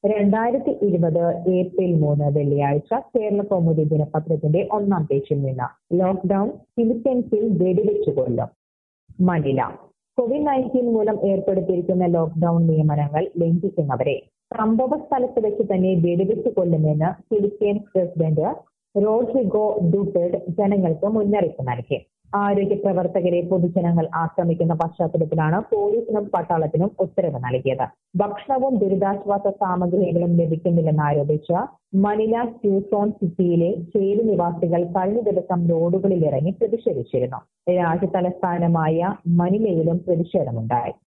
രണ്ടായിരത്തി ഇരുപത് ഏപ്രിൽ മൂന്ന് വെള്ളിയാഴ്ച കേരള കൗമുദി ദിനപത്രത്തിന്റെ ഒന്നാം പേജിൽ നിന്ന് ലോക്ക്ഡൌൺ ഫിലിപ്പീൻസിൽ വെടിവെച്ചു കൊല്ലും മനില കോവിഡ് നയൻറ്റീൻ മൂലം ഏർപ്പെടുത്തിയിരിക്കുന്ന ലോക്ക്ഡൌൺ നിയമനങ്ങൾ ലംഘിക്കുന്നവരെ സംഭവ സ്ഥലത്ത് വെച്ച് തന്നെ വെടിവെച്ചു കൊല്ലുമെന്ന് ഫിലിപ്പീൻസ് പ്രസിഡന്റ് റോഡ്രിഗോ ഡുട്ടേർഡ് ജനങ്ങൾക്ക് മുന്നറിയിപ്പ് നൽകി ആരോഗ്യ പ്രവർത്തകരെ പൊതുജനങ്ങൾ ആക്രമിക്കുന്ന പശ്ചാത്തലത്തിലാണ് പോലീസിനും പട്ടാളത്തിനും ഉത്തരവ് നൽകിയത് ഭക്ഷണവും ദുരിതാശ്വാസ സാമഗ്രികളും ലഭിക്കുന്നില്ലെന്ന് ആരോപിച്ച് മനില ക്യൂസോൺ സിറ്റിയിലെ ചേരി നിവാസികൾ കഴിഞ്ഞ ദിവസം റോഡുകളിൽ ഇറങ്ങി പ്രതിഷേധിച്ചിരുന്നു രാജ്യ തലസ്ഥാനമായ മനിലയിലും പ്രതിഷേധമുണ്ടായി